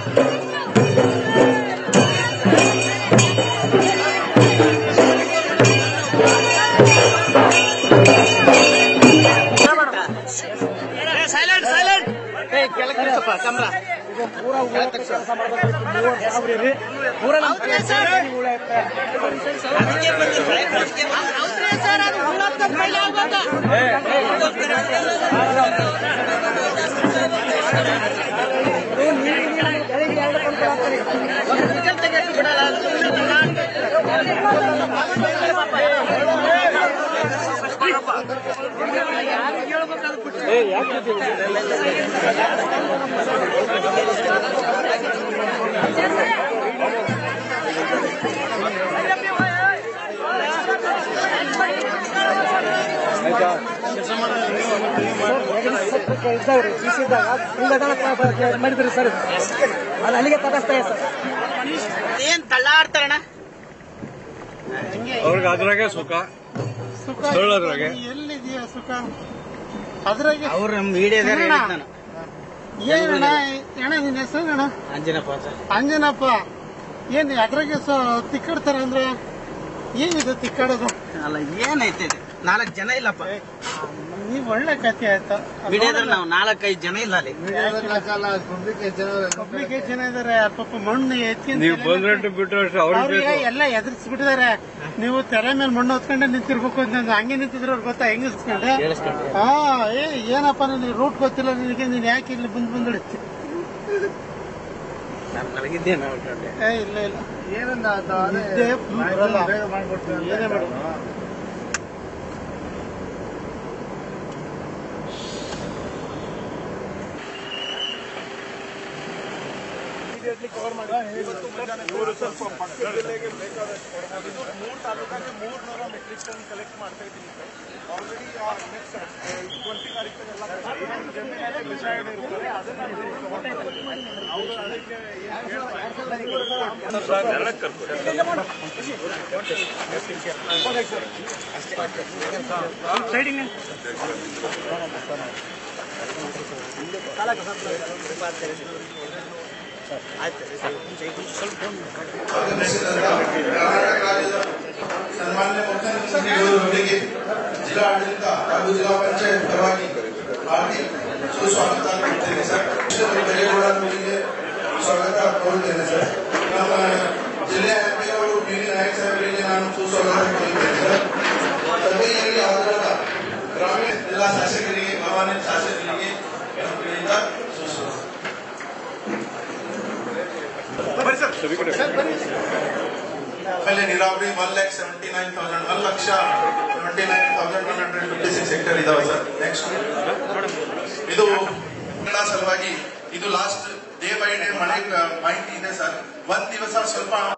Silent silent ಪೂರ ಊರ ಕೆಲಸ ಮಾಡ್ಬೇಕು ಮೂವರು ಜನ ಬಿಡ್ರಿ ಪೂರ ನಮ್ಮ ಊಳ ಐತೆ ಬೆಳಿಗ್ಗೆ ಎರಡು ಗಂಟೆ ಆಗ್ತಾರೆ ಇದ್ದಾವ್ರಿ ಸಿ ಇದ್ದಾಗ ಹಿಂಗ ಮಾಡಿದ್ರಿ ಸರ್ ಅದು ಅಲ್ಲಿಗೆ ತಗಸ್ತಾ ಇದೆ ಸರ್ ಏನ್ ತಳ್ಳಾಡ್ತಾರಣ ಅವ್ರಿಗೆ ಅದ್ರಾಗೆ ಸುಖ ಸುಖ ಹೇಳೋದ್ರಾಗೆ. ಎಲ್ಲಿದೆಯಾ ಸುಖ ಅದ್ರಾಗೆ ಅವ್ರ ಮೀಡಿಯಾದಾರ ಅಣ್ಣ. ಹೇಳಿದ್ ನಾನು ಏನಣ್ಣ ಅಣ್ಣ ನಿನ್ನ ಹೆಸರು ಅಣ್ಣ ಅಂಜನಪ್ಪ ಸರ್ ಅಂಜನಪ್ಪ ಏನ್ ಅದ್ರಾಗೆ ಸೊ ತಿಕ್ಕಾಡ್ತಾರ ಅಂದ್ರೆ ಏನಿದೆ ತಿಕ್ಕಾಡೋದು ಅಲ್ಲ ಏನೈತೆ ಇದು? ನಾಲ್ಕು ಜನ ಇಲ್ಲಪ್ಪ ನೀವ್ ಒಳ್ಳೆ ಕಥೆ ಆಯ್ತಾ ಮೀಡಿಯಾದಲ್ಲಿ ನಾವು ನಾಲ್ಕೈದು ಜನ ಇಲ್ಲ ಅಲ್ಲಿ ಒಬ್ರಿಗೆ ಜನ ಇದಾರೆ ಪಾಪ ಮಣ್ಣು ಎತ್ತಿನ ನೀವು ತಲೆ ಬಂದ್ರೆ ಮೇಲೆ- ಬಿಟ್ಟು ಅಷ್ಟೇ ಅವ್ರಿಗೆ ಅವ್ರಿಗೆ ಬೇಕು ಎಲ್ಲ ಎದುರಿಸ್ಬಿಟ್ಟಿದ್ದಾರೆ ನೀವು ತೆರೆ ಮೇಲೆ ಮಣ್ಣು ಹೊತ್ಕೊಂಡೆ ನಿಂತಿರ್ಬೇಕು ಅಂತ ಹಂಗೆ ನಿಂತಿದ್ರು ಅವ್ರು ಗೊತ್ತಾ ಹೆಂಗಿಸ್ಕೊಂಡೆ ಹಾ ಏ ಏನಪ್ಪ ನಿನಗೆ ರೂಟ್ ಗೊತ್ತಿಲ್ಲ ನಿನಗೆ ನೀನ್ ಯಾಕೆ ಇಲ್ಲಿ ಬಂದ್ ಬಂದಿಡ್ತಿ ಮಲಗಿದ್ದೇನೆ ಏ ಇಲ್ಲ ಇಲ್ಲ ನಿದ್ದೆ full ಬರಲ್ಲ. ಏನೇ ಮಾಡು ಸನ್ಮಾನ್ಯ ಮುಖ್ಯಮಂತ್ರಿಯವರೊಂದಿಗೆ ಜಿಲ್ಲಾಡಳಿತ ಹಾಗೂ ಜಿಲ್ಲಾ ಪಂಚಾಯತ್ ಪರವಾಗಿ ಹಾರ್ದಿಕ ಸುಸ್ವಾಗತ ಕೊಡ್ತೇನೆ ಸರ್ ಕೃಷ್ಣ ಬೈರೇಗೌಡರವರಿಗೆ ಸ್ವಾಗತ ಕೋರುತ್ತೇನೆ ಸರ್ ನಮ್ಮ ಜಿಲ್ಲೆಯ ಎಂ ಅವರು ಬಿ ವಿ ನಾಯಕ್ ಸಾಹೇಬರಿಗೆ ನಾನು ಸುಸ್ವಾಗತ ಕೋರುತ್ತೇನೆ ಸರ್ ಸಭೆಯಲ್ಲಿ ಆಧಾರದ ಗ್ರಾಮೀಣ ಜಿಲ್ಲಾ ಶಾಸಕರಿಗೆ ಮಾನ್ಯ ಶಾಸಕರಿಗೆ ನಮ್ಮ ಕಡೆಯಿಂದ ಸುಸ್ವಾಗತ ಆಮೇಲೆ ನೀರಾವರಿ one lakh seventy nine thousand one ಲಕ್ಷ seventy nine thousand one hundred fifty six hectare ಇದಾವೆ ಸರ್ ನೆಕ್ಸ್ಟ್ ಇದು ಕನ್ನಡ ಸಲುವಾಗಿ ಇದು ಲಾಸ್ಟ್ ಡೇ ಬೈ ಡೇ ಮಳೆ ಮಾಹಿತಿ ಇದೆ ಸರ್ ಒಂದ್ ದಿವಸ ಸ್ವಲ್ಪ